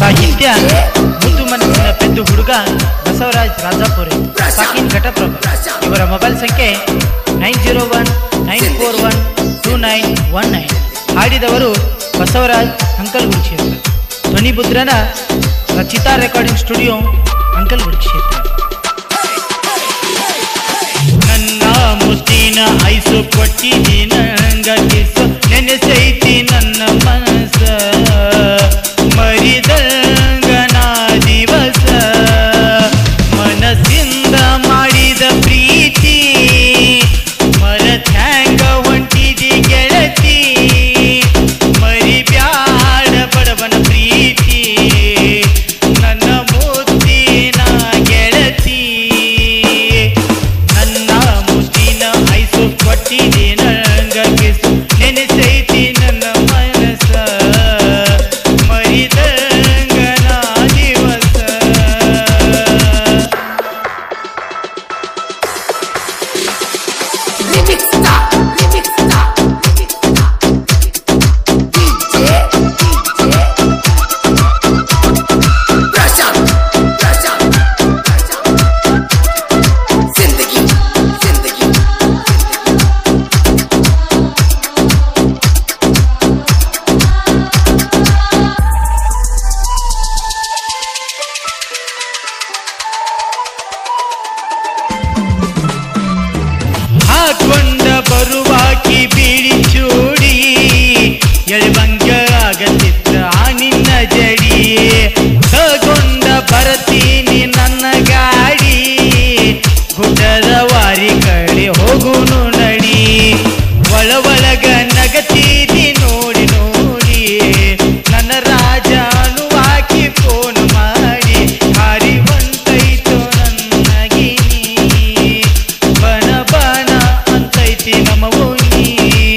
ಸಾಹಿತ್ಯ ಮುದ್ದು ಮನಸ್ಸಿನ ಪೆದ್ದು ಹುಡುಗ ಬಸವರಾಜ್ ರಾಜಾಪುರಿ ಸಾಕಿನ್ ಘಟಪ್ರಭ ಇವರ ಮೊಬೈಲ್ ಸಂಖ್ಯೆ nine zero one nine four one two nine one nine ಹಾಡಿದವರು ಬಸವರಾಜ್ ಅಂಕಲ್ಗುಡಿ ಕ್ಷೇತ್ರ ಧ್ವನಿ ಮುದ್ರಣ ರಚಿತಾ ರೆಕಾರ್ಡಿಂಗ್ ಸ್ಟುಡಿಯೋ ಅಂಕಲ್ಗುಡಿ ಕ್ಷೇತ್ರ ನನ್ನ ಮುತ್ತಿನ ಐಸು ಕೊಟ್ಟಿದಿ ನಂಗ ಕಿಸು ನೆನೆಸೈತಿ ನನ್ನ ಮನಸ್ಸ ಮರಿದಂಗ ನಾ ದಿವಸ ಮನಸ್ಸಿಂದ ಮಾಡಿದ ಪ್ರೀತಿ ಮರತ್ಯಾಂಗ ಹೊಂಟಿದಿ ಗೆಳತಿ ಮರಿಬ್ಯಾಡ ಬಡವನ ಪ್ರೀತಿ ನನ್ನ ಮುತ್ತಿನ ಗೆಳತಿ ನನ್ನ ಮುತ್ತಿನ ಐಸು ಕೊಟ್ಟಿದೆ ನಂಗ ಕಿಸು ನೆನೆಸೈತಿ ನನ್ನ ಮನಸ್ಸ ಮರಿದಂಗ ನಾ ದಿವಸ Remix star, remix star, remix star. DJ, DJ. Prashant, Prashant, Prashant. Zindagi, Zindagi, Zindagi. ಹಾಕೊಂಡ ಬರುವಾಕಿ ಬೀಳಿ ಚೂಡಿ ಎಳವಂಗ ಆಗತ್ತಿತ್ತ ಆ ನಿನ್ನ ಜಡಿ ತಗೊಂಡ ಬರತೀನಿ ನನ್ನ ಗಾಡಿ ಗುಡ್ಡದ ವಾರಿ ಕಡೆ ಹೋಗುನು ನಡಿ ಒಳ ಒಳಗ ನಗತೀದಿ ನೋಡಿ ನೋಡಿ ನನ್ನ ರಾಜ ಅನುವಾಕಿ ಫೋನ್ ಮಾಡಿ ಹಾರಿ ಹೊಂಟೈತು ನನ್ನಗಿನಿ ಬನ ಬನ ಅಂತೈತಿ ನಮ್ಮ ಓಣಿ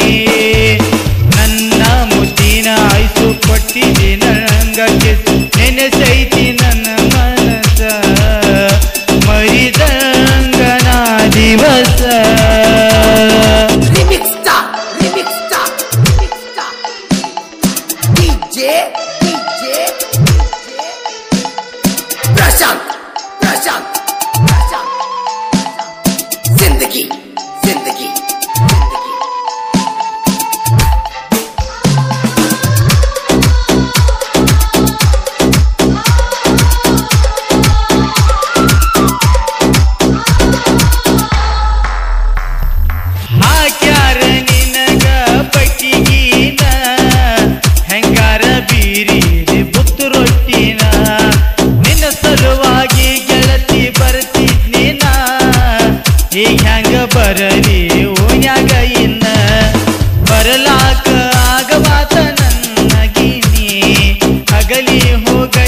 ನನ್ನ ಮುದ್ದಿನ ಆಯ್ತು ಕೊಟ್ಟಿದೆ ನಂಗ ಕಿಸು ನೆನೆಸೈತಿ ನನ್ನ ಮನಸ ಮರಿದಂಗ ನಾ ದಿವಸ Remix star, remix star, remix star. DJ, DJ, DJ. Prashant, Prashant, Prashant. Zindagi, Zindagi, Zindagi. ಹಾಕ್ಯಾರ ನಿನಗ ಪಟ್ಟಿಗೀನ ಹೆಂಗಾರ ಬೀರಿ ಬುತ್ತು ರೊಟ್ಟಿನ ನಿನ್ನ ಸಲುವಾಗಿ ಗೆಳತಿ ಬರ್ತಿದ್ನಿನ ಈಗ ಹೆಂಗ ಬರಲಿ ಓನ್ಯಾಗ ಇನ್ನ ಬರಲಾಕ ಆಗವಾತ ನನ್ನಗಿನಿ ಅಗಲಿ ಹೋಗ